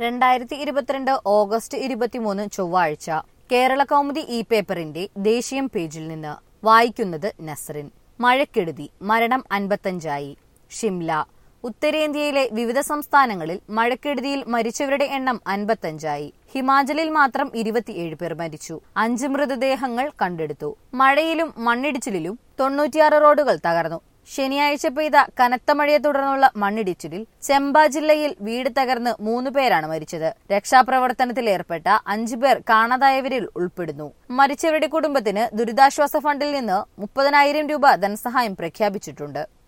രണ്ടായിരത്തി ഇരുപത്തിരണ്ട് ഓഗസ്റ്റ് ഇരുപത്തിമൂന്ന് ചൊവ്വാഴ്ച കേരള കൗമുദി ഇ പേപ്പറിന്റെ ദേശീയം പേജിൽ നിന്ന് വായിക്കുന്നത് നസറിൻ മഴക്കെടുതി മരണം അൻപത്തഞ്ചായി ഷിംല ഉത്തരേന്ത്യയിലെ വിവിധ സംസ്ഥാനങ്ങളിൽ മഴക്കെടുതിയിൽ മരിച്ചവരുടെ എണ്ണം അൻപത്തഞ്ചായി ഹിമാചലിൽ മാത്രം ഇരുപത്തിയേഴ് പേർ മരിച്ചു അഞ്ച് മൃതദേഹങ്ങൾ കണ്ടെടുത്തു മഴയിലും മണ്ണിടിച്ചിലിലും തൊണ്ണൂറ്റിയാറ് റോഡുകൾ തകർന്നു ശനിയാഴ്ച പെയ്ത കനത്ത മഴയെ തുടർന്നുള്ള മണ്ണിടിച്ചിലിൽ ചെമ്പ ജില്ലയിൽ വീട് തകർന്ന് മൂന്ന് പേരാണ് മരിച്ചത് രക്ഷാപ്രവർത്തനത്തിൽ ഏർപ്പെട്ട അഞ്ചു പേർ കാണാതായവരിൽ ഉൾപ്പെടുന്നു മരിച്ചവരുടെ കുടുംബത്തിന് ദുരിതാശ്വാസ ഫണ്ടിൽ നിന്ന് മുപ്പതിനായിരം രൂപ ധനസഹായം പ്രഖ്യാപിച്ചിട്ടുണ്ട്